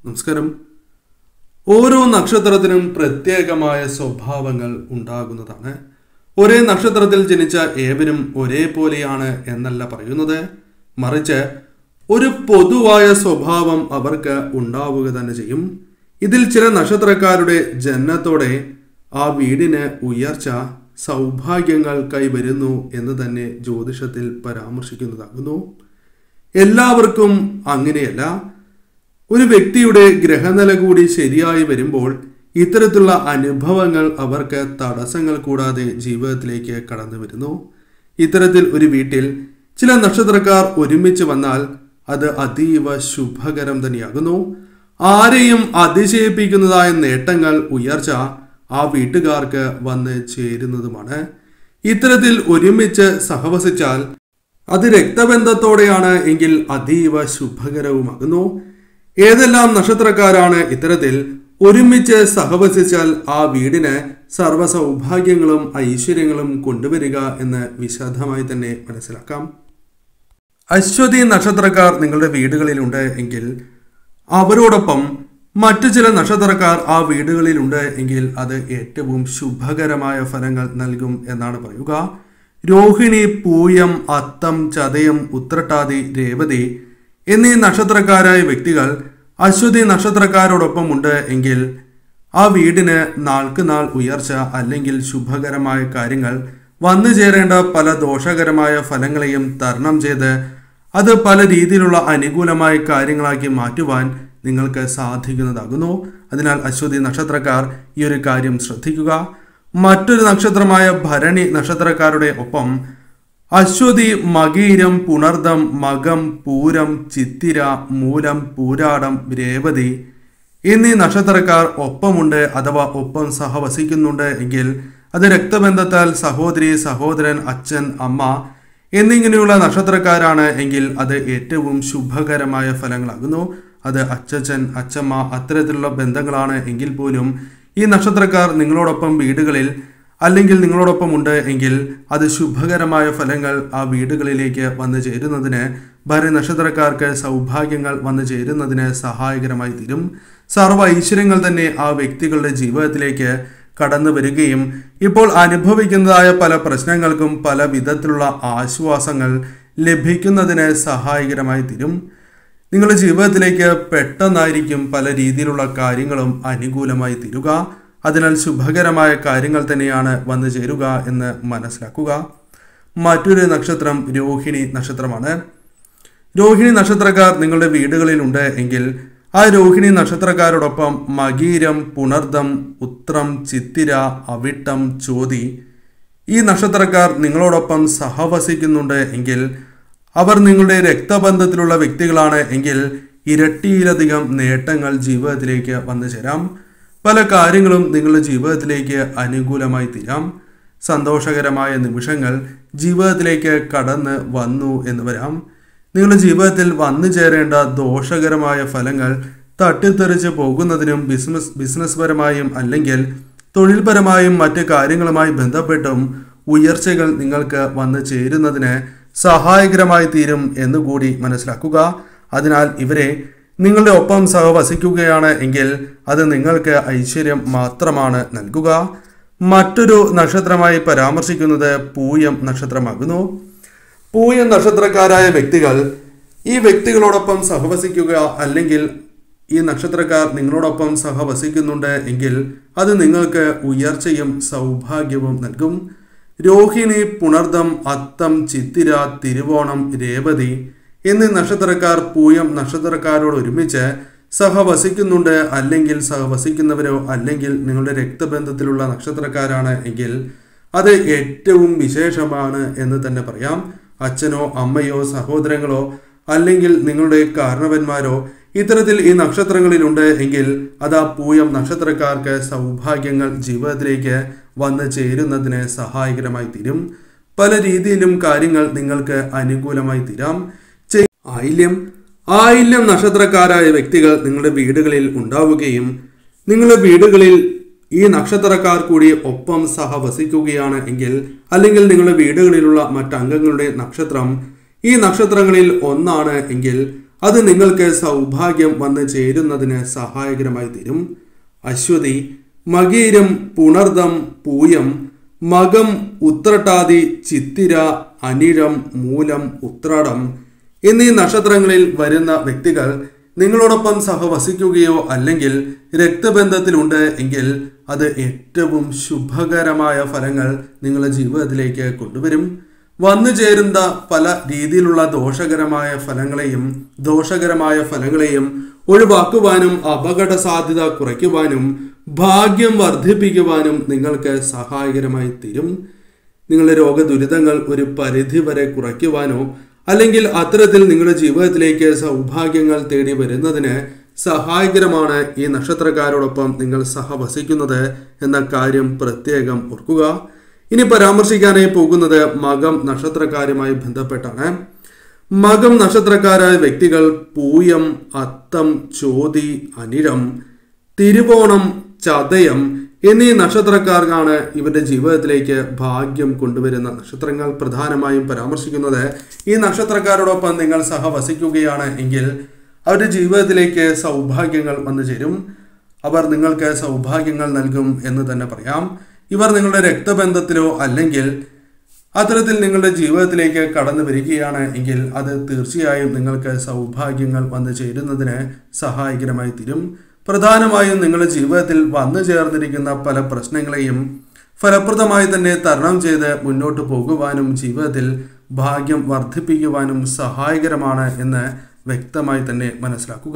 നമസ്കാരം ഓരോ നക്ഷത്രത്തിനും പ്രത്യേകമായ സ്വഭാവങ്ങൾ ഉണ്ടാകുന്നതാണ് ഒരേ നക്ഷത്രത്തിൽ ജനിച്ച ഏവരും ഒരേപോലെയാണ് എന്നല്ല പറയുന്നത് മറിച്ച് ഒരു പൊതുവായ സ്വഭാവം അവർക്ക് ഉണ്ടാവുക തന്നെ ചെയ്യും ഇതിൽ ചില നക്ഷത്രക്കാരുടെ ജനനത്തോടെ ആ വീടിന് ഉയർച്ച സൗഭാഗ്യങ്ങൾ കൈവരുന്നു എന്ന് തന്നെ ജ്യോതിഷത്തിൽ പരാമർശിക്കുന്നതാകുന്നു എല്ലാവർക്കും അങ്ങനെയല്ല ഒരു വ്യക്തിയുടെ ഗ്രഹനില കൂടി ശരിയായി വരുമ്പോൾ ഇത്തരത്തിലുള്ള അനുഭവങ്ങൾ അവർക്ക് തടസ്സങ്ങൾ കൂടാതെ ജീവിതത്തിലേക്ക് കടന്നു വരുന്നു ഇത്തരത്തിൽ ഒരു വീട്ടിൽ ചില നക്ഷത്രക്കാർ ഒരുമിച്ച് വന്നാൽ അത് അതീവ ശുഭകരം തന്നെയാകുന്നു ആരെയും അതിശയിപ്പിക്കുന്നതായ നേട്ടങ്ങൾ ഉയർച്ച ആ വീട്ടുകാർക്ക് വന്ന് ചേരുന്നതുമാണ് ഇത്തരത്തിൽ ഒരുമിച്ച് സഹവസിച്ചാൽ അത് രക്തബന്ധത്തോടെയാണ് എങ്കിൽ അതീവ ശുഭകരവുമാകുന്നു ഏതെല്ലാം നക്ഷത്രക്കാരാണ് ഇത്തരത്തിൽ ഒരുമിച്ച് സഹവസിച്ചാൽ ആ വീടിന് സർവ്വ സൗഭാഗ്യങ്ങളും ഐശ്വര്യങ്ങളും കൊണ്ടുവരിക എന്ന് വിശദമായി തന്നെ മനസ്സിലാക്കാം അശ്വതി നക്ഷത്രക്കാർ നിങ്ങളുടെ വീടുകളിലുണ്ട് എങ്കിൽ അവരോടൊപ്പം മറ്റു ചില നക്ഷത്രക്കാർ ആ വീടുകളിലുണ്ട് എങ്കിൽ അത് ഏറ്റവും ശുഭകരമായ ഫലങ്ങൾ നൽകും എന്നാണ് പറയുക രോഹിണി പൂയം അത്തം ചതയം ഉത്രട്ടാതി രേവതി എന്നീ നക്ഷത്രക്കാരായ വ്യക്തികൾ അശ്വതി നക്ഷത്രക്കാരോടൊപ്പം ഉണ്ട് എങ്കിൽ ആ വീടിന് നാൾക്ക് നാൾ ഉയർച്ച അല്ലെങ്കിൽ ശുഭകരമായ കാര്യങ്ങൾ വന്നു ചേരേണ്ട പല ദോഷകരമായ ഫലങ്ങളെയും തരണം ചെയ്ത് അത് പല രീതിയിലുള്ള അനുകൂലമായ കാര്യങ്ങളാക്കി മാറ്റുവാൻ നിങ്ങൾക്ക് സാധിക്കുന്നതാകുന്നു അതിനാൽ അശ്വതി നക്ഷത്രക്കാർ ഈ ഒരു കാര്യം ശ്രദ്ധിക്കുക മറ്റൊരു നക്ഷത്രമായ ഭരണി നക്ഷത്രക്കാരുടെ ഒപ്പം അശ്വതി മകീരം പുണർദം മകം പൂരം ചിത്തിര മൂലം പൂരാടം രേവതി എന്നീ നക്ഷത്രക്കാർ ഒപ്പമുണ്ട് അഥവാ ഒപ്പം സഹവസിക്കുന്നുണ്ട് എങ്കിൽ അത് രക്തബന്ധത്താൽ സഹോദരി സഹോദരൻ അച്ഛൻ അമ്മ എന്നിങ്ങനെയുള്ള നക്ഷത്രക്കാരാണ് എങ്കിൽ അത് ഏറ്റവും ശുഭകരമായ ഫലങ്ങളാകുന്നു അത് അച്ചച്ചൻ അച്ചമ്മ അത്തരത്തിലുള്ള ബന്ധങ്ങളാണ് എങ്കിൽ പോലും ഈ നക്ഷത്രക്കാർ നിങ്ങളോടൊപ്പം വീടുകളിൽ അല്ലെങ്കിൽ നിങ്ങളോടൊപ്പം ഉണ്ട് എങ്കിൽ അത് ശുഭകരമായ ഫലങ്ങൾ ആ വീടുകളിലേക്ക് വന്നു ചേരുന്നതിന് ഭാര്യ നക്ഷത്രക്കാർക്ക് സൗഭാഗ്യങ്ങൾ വന്നു ചേരുന്നതിന് സഹായകരമായി തീരും സർവ്വ ഐശ്വര്യങ്ങൾ തന്നെ ആ വ്യക്തികളുടെ ജീവിതത്തിലേക്ക് കടന്നു വരികയും ഇപ്പോൾ അനുഭവിക്കുന്നതായ പല പ്രശ്നങ്ങൾക്കും പല വിധത്തിലുള്ള ആശ്വാസങ്ങൾ ലഭിക്കുന്നതിന് സഹായകരമായി തീരും നിങ്ങളുടെ ജീവിതത്തിലേക്ക് പെട്ടെന്നായിരിക്കും പല രീതിയിലുള്ള കാര്യങ്ങളും അനുകൂലമായി തീരുക അതിനാൽ ശുഭകരമായ കാര്യങ്ങൾ തന്നെയാണ് വന്നു ചേരുക എന്ന് മനസ്സിലാക്കുക മറ്റൊരു നക്ഷത്രം രോഹിണി നക്ഷത്രമാണ് രോഹിണി നക്ഷത്രക്കാർ നിങ്ങളുടെ വീടുകളിലുണ്ട് എങ്കിൽ ആ രോഹിണി നക്ഷത്രക്കാരോടൊപ്പം മകീരം പുണർദം ഉത്രം ചിത്തിര അവിട്ടം ചോതി ഈ നക്ഷത്രക്കാർ നിങ്ങളോടൊപ്പം സഹവസിക്കുന്നുണ്ട് എങ്കിൽ അവർ നിങ്ങളുടെ രക്തബന്ധത്തിലുള്ള വ്യക്തികളാണ് എങ്കിൽ ഇരട്ടിയിലധികം നേട്ടങ്ങൾ ജീവിതത്തിലേക്ക് വന്നു ചേരാം പല കാര്യങ്ങളും നിങ്ങളുടെ ജീവിതത്തിലേക്ക് അനുകൂലമായി തീരാം സന്തോഷകരമായ നിമിഷങ്ങൾ ജീവിതത്തിലേക്ക് കടന്ന് വന്നു എന്ന് വരാം നിങ്ങളുടെ ജീവിതത്തിൽ വന്നു ചേരേണ്ട ദോഷകരമായ ഫലങ്ങൾ തട്ടിത്തെറിച്ച് പോകുന്നതിനും ബിസിനസ് ബിസിനസ് പരമായും അല്ലെങ്കിൽ തൊഴിൽപരമായും മറ്റ് കാര്യങ്ങളുമായി ബന്ധപ്പെട്ടും ഉയർച്ചകൾ നിങ്ങൾക്ക് വന്നു ചേരുന്നതിന് സഹായകരമായി തീരും എന്നുകൂടി മനസ്സിലാക്കുക അതിനാൽ ഇവരെ നിങ്ങളുടെ ഒപ്പം സഹവസിക്കുകയാണ് എങ്കിൽ അത് നിങ്ങൾക്ക് ഐശ്വര്യം മാത്രമാണ് നൽകുക മറ്റൊരു നക്ഷത്രമായി പരാമർശിക്കുന്നത് പൂയം നക്ഷത്രമാകുന്നു പൂയം നക്ഷത്രക്കാരായ വ്യക്തികൾ ഈ വ്യക്തികളോടൊപ്പം സഹവസിക്കുക അല്ലെങ്കിൽ ഈ നക്ഷത്രക്കാർ നിങ്ങളോടൊപ്പം സഹവസിക്കുന്നുണ്ട് എങ്കിൽ അത് നിങ്ങൾക്ക് ഉയർച്ചയും സൗഭാഗ്യവും നൽകും രോഹിണി പുണർദം അത്തം ചിത്തിര തിരുവോണം രേവതി എന്നീ നക്ഷത്രക്കാർ പൂയം നക്ഷത്രക്കാരോട് ഒരുമിച്ച് സഹവസിക്കുന്നുണ്ട് അല്ലെങ്കിൽ സഹവസിക്കുന്നവരോ അല്ലെങ്കിൽ നിങ്ങളുടെ രക്തബന്ധത്തിലുള്ള നക്ഷത്രക്കാരാണ് എങ്കിൽ അത് ഏറ്റവും വിശേഷമാണ് എന്ന് തന്നെ പറയാം അച്ഛനോ അമ്മയോ സഹോദരങ്ങളോ അല്ലെങ്കിൽ നിങ്ങളുടെ കാരണവന്മാരോ ഇത്തരത്തിൽ ഈ നക്ഷത്രങ്ങളിലുണ്ട് എങ്കിൽ അത് ആ പൂയം നക്ഷത്രക്കാർക്ക് സൗഭാഗ്യങ്ങൾ ജീവിതത്തിലേക്ക് വന്നു ചേരുന്നതിന് സഹായകരമായി തീരും പല രീതിയിലും കാര്യങ്ങൾ നിങ്ങൾക്ക് അനുകൂലമായി തീരാം ചെ- ആയില്യം ആയില്യം നക്ഷത്രക്കാരായ വ്യക്തികൾ നിങ്ങളുടെ വീടുകളിൽ ഉണ്ടാവുകയും നിങ്ങളുടെ വീടുകളിൽ ഈ നക്ഷത്രക്കാർ കൂടി ഒപ്പം സഹവസിക്കുകയാണ് എങ്കിൽ അല്ലെങ്കിൽ നിങ്ങളുടെ വീടുകളിലുള്ള മറ്റംഗങ്ങളുടെ നക്ഷത്രം ഈ നക്ഷത്രങ്ങളിൽ ഒന്നാണ് എങ്കിൽ അത് നിങ്ങൾക്ക് സൗഭാഗ്യം വന്നു ചേരുന്നതിന് സഹായകരമായി തീരും അശ്വതി മകീരം പുണർദം പൂയം മകം ഉത്രട്ടാതി ചിത്തിര അനിഴം മൂലം ഉത്രാടം എന്നീ നക്ഷത്രങ്ങളിൽ വരുന്ന വ്യക്തികൾ നിങ്ങളോടൊപ്പം സഹവസിക്കുകയോ അല്ലെങ്കിൽ രക്തബന്ധത്തിലുണ്ട് എങ്കിൽ അത് ഏറ്റവും ശുഭകരമായ ഫലങ്ങൾ നിങ്ങളുടെ ജീവിതത്തിലേക്ക് കൊണ്ടുവരും വന്നു ചേരുന്ന പല രീതിയിലുള്ള ദോഷകരമായ ഫലങ്ങളെയും ദോഷകരമായ ഫലങ്ങളെയും ഒഴിവാക്കുവാനും അപകട സാധ്യത കുറയ്ക്കുവാനും ഭാഗ്യം വർദ്ധിപ്പിക്കുവാനും നിങ്ങൾക്ക് സഹായകരമായി തീരും നിങ്ങളുടെ രോഗദുരിതങ്ങൾ ഒരു പരിധി വരെ കുറയ്ക്കുവാനോ അല്ലെങ്കിൽ അത്തരത്തിൽ നിങ്ങളുടെ ജീവിതത്തിലേക്ക് സൗഭാഗ്യങ്ങൾ തേടി വരുന്നതിന് സഹായകരമാണ് ഈ നക്ഷത്രക്കാരോടൊപ്പം നിങ്ങൾ സഹവസിക്കുന്നത് എന്ന കാര്യം പ്രത്യേകം ഓർക്കുക ഇനി പരാമർശിക്കാനായി പോകുന്നത് മകം നക്ഷത്രക്കാരുമായി ബന്ധപ്പെട്ടാണ് മകം നക്ഷത്രക്കാരായ വ്യക്തികൾ പൂയം അത്തം ചോതി അനിഴം തിരുവോണം ചതയം എന്നീ നക്ഷത്രക്കാർക്കാണ് ഇവരുടെ ജീവിതത്തിലേക്ക് ഭാഗ്യം കൊണ്ടുവരുന്ന നക്ഷത്രങ്ങൾ പ്രധാനമായും പരാമർശിക്കുന്നത് ഈ നക്ഷത്രക്കാരോടൊപ്പം നിങ്ങൾ സഹവസിക്കുകയാണ് എങ്കിൽ അവരുടെ ജീവിതത്തിലേക്ക് സൗഭാഗ്യങ്ങൾ വന്നു ചേരും അവർ നിങ്ങൾക്ക് സൗഭാഗ്യങ്ങൾ നൽകും എന്ന് തന്നെ പറയാം ഇവർ നിങ്ങളുടെ രക്തബന്ധത്തിലോ അല്ലെങ്കിൽ അത്തരത്തിൽ നിങ്ങളുടെ ജീവിതത്തിലേക്ക് കടന്നു വരികയാണ് എങ്കിൽ അത് തീർച്ചയായും നിങ്ങൾക്ക് സൗഭാഗ്യങ്ങൾ വന്നു ചേരുന്നതിന് സഹായകരമായി തീരും പ്രധാനമായും നിങ്ങളുടെ ജീവിതത്തിൽ വന്നു ചേർന്നിരിക്കുന്ന പല പ്രശ്നങ്ങളെയും ഫലപ്രദമായി തന്നെ തരണം ചെയ്ത് മുന്നോട്ട് പോകുവാനും ജീവിതത്തിൽ ഭാഗ്യം വർദ്ധിപ്പിക്കുവാനും സഹായകരമാണ് എന്ന് വ്യക്തമായി തന്നെ മനസ്സിലാക്കുക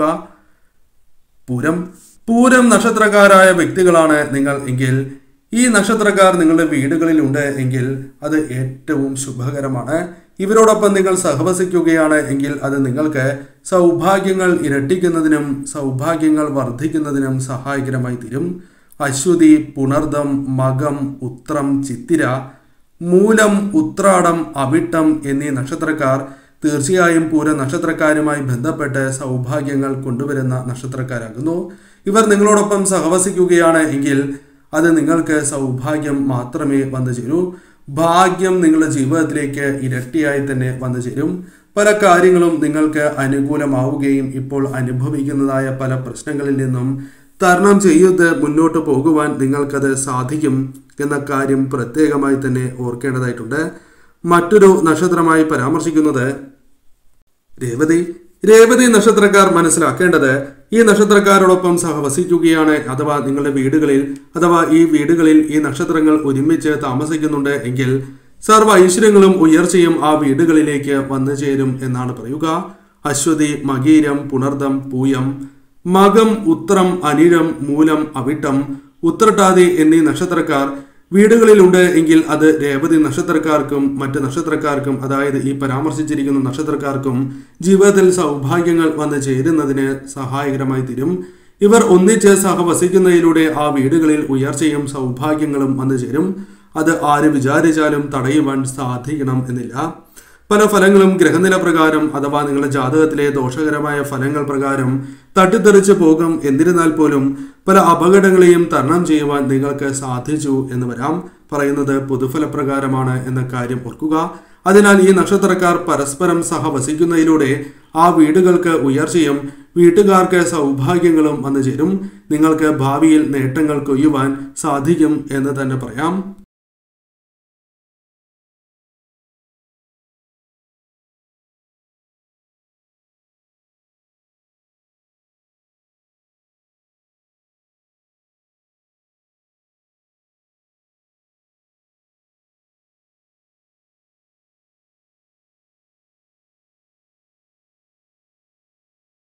പൂരം പൂരം നക്ഷത്രക്കാരായ വ്യക്തികളാണ് നിങ്ങൾ എങ്കിൽ ഈ നക്ഷത്രക്കാർ നിങ്ങളുടെ വീടുകളിലുണ്ട് എങ്കിൽ അത് ഏറ്റവും ശുഭകരമാണ് ഇവരോടൊപ്പം നിങ്ങൾ സഹവസിക്കുകയാണ് എങ്കിൽ അത് നിങ്ങൾക്ക് സൗഭാഗ്യങ്ങൾ ഇരട്ടിക്കുന്നതിനും സൗഭാഗ്യങ്ങൾ വർദ്ധിക്കുന്നതിനും സഹായകരമായി തീരും അശ്വതി പുണർദം മകം ഉത്രം ചിത്തിര മൂലം ഉത്രാടം അവിട്ടം എന്നീ നക്ഷത്രക്കാർ തീർച്ചയായും പൂര നക്ഷത്രക്കാരുമായി ബന്ധപ്പെട്ട് സൗഭാഗ്യങ്ങൾ കൊണ്ടുവരുന്ന നക്ഷത്രക്കാരാകുന്നു ഇവർ നിങ്ങളോടൊപ്പം സഹവസിക്കുകയാണ് എങ്കിൽ അത് നിങ്ങൾക്ക് സൗഭാഗ്യം മാത്രമേ വന്നു ചേരൂ ഭാഗ്യം നിങ്ങളുടെ ജീവിതത്തിലേക്ക് ഇരട്ടിയായി തന്നെ വന്നു ചേരും പല കാര്യങ്ങളും നിങ്ങൾക്ക് അനുകൂലമാവുകയും ഇപ്പോൾ അനുഭവിക്കുന്നതായ പല പ്രശ്നങ്ങളിൽ നിന്നും തരണം ചെയ്ത് മുന്നോട്ട് പോകുവാൻ നിങ്ങൾക്കത് സാധിക്കും എന്ന കാര്യം പ്രത്യേകമായി തന്നെ ഓർക്കേണ്ടതായിട്ടുണ്ട് മറ്റൊരു നക്ഷത്രമായി പരാമർശിക്കുന്നത് രേവതി രേവതി നക്ഷത്രക്കാർ മനസ്സിലാക്കേണ്ടത് ഈ നക്ഷത്രക്കാരോടൊപ്പം സഹവസിക്കുകയാണ് അഥവാ നിങ്ങളുടെ വീടുകളിൽ അഥവാ ഈ വീടുകളിൽ ഈ നക്ഷത്രങ്ങൾ ഒരുമിച്ച് താമസിക്കുന്നുണ്ട് എങ്കിൽ സർവ്വ ഐശ്വര്യങ്ങളും ഉയർച്ചയും ആ വീടുകളിലേക്ക് വന്നു ചേരും എന്നാണ് പറയുക അശ്വതി മകീരം പുണർദം പൂയം മകം ഉത്രം അനിഴം മൂലം അവിട്ടം ഉത്രട്ടാതി എന്നീ നക്ഷത്രക്കാർ വീടുകളിലുണ്ട് എങ്കിൽ അത് രേവതി നക്ഷത്രക്കാർക്കും മറ്റ് നക്ഷത്രക്കാർക്കും അതായത് ഈ പരാമർശിച്ചിരിക്കുന്ന നക്ഷത്രക്കാർക്കും ജീവിതത്തിൽ സൗഭാഗ്യങ്ങൾ വന്നു ചേരുന്നതിന് സഹായകരമായി തീരും ഇവർ ഒന്നിച്ച് സഹവസിക്കുന്നതിലൂടെ ആ വീടുകളിൽ ഉയർച്ചയും സൗഭാഗ്യങ്ങളും വന്നു ചേരും അത് ആര് വിചാരിച്ചാലും തടയുവാൻ സാധിക്കണം എന്നില്ല പല ഫലങ്ങളും ഗ്രഹനില പ്രകാരം അഥവാ നിങ്ങളുടെ ജാതകത്തിലെ ദോഷകരമായ ഫലങ്ങൾ പ്രകാരം തട്ടിത്തെറിച്ച് പോകും എന്നിരുന്നാൽ പോലും പല അപകടങ്ങളെയും തരണം ചെയ്യുവാൻ നിങ്ങൾക്ക് സാധിച്ചു എന്ന് വരാം പറയുന്നത് പൊതുഫലപ്രകാരമാണ് എന്ന കാര്യം ഓർക്കുക അതിനാൽ ഈ നക്ഷത്രക്കാർ പരസ്പരം സഹവസിക്കുന്നതിലൂടെ ആ വീടുകൾക്ക് ഉയർച്ചയും വീട്ടുകാർക്ക് സൗഭാഗ്യങ്ങളും വന്നു ചേരും നിങ്ങൾക്ക് ഭാവിയിൽ നേട്ടങ്ങൾ കൊയ്യുവാൻ സാധിക്കും എന്ന് തന്നെ പറയാം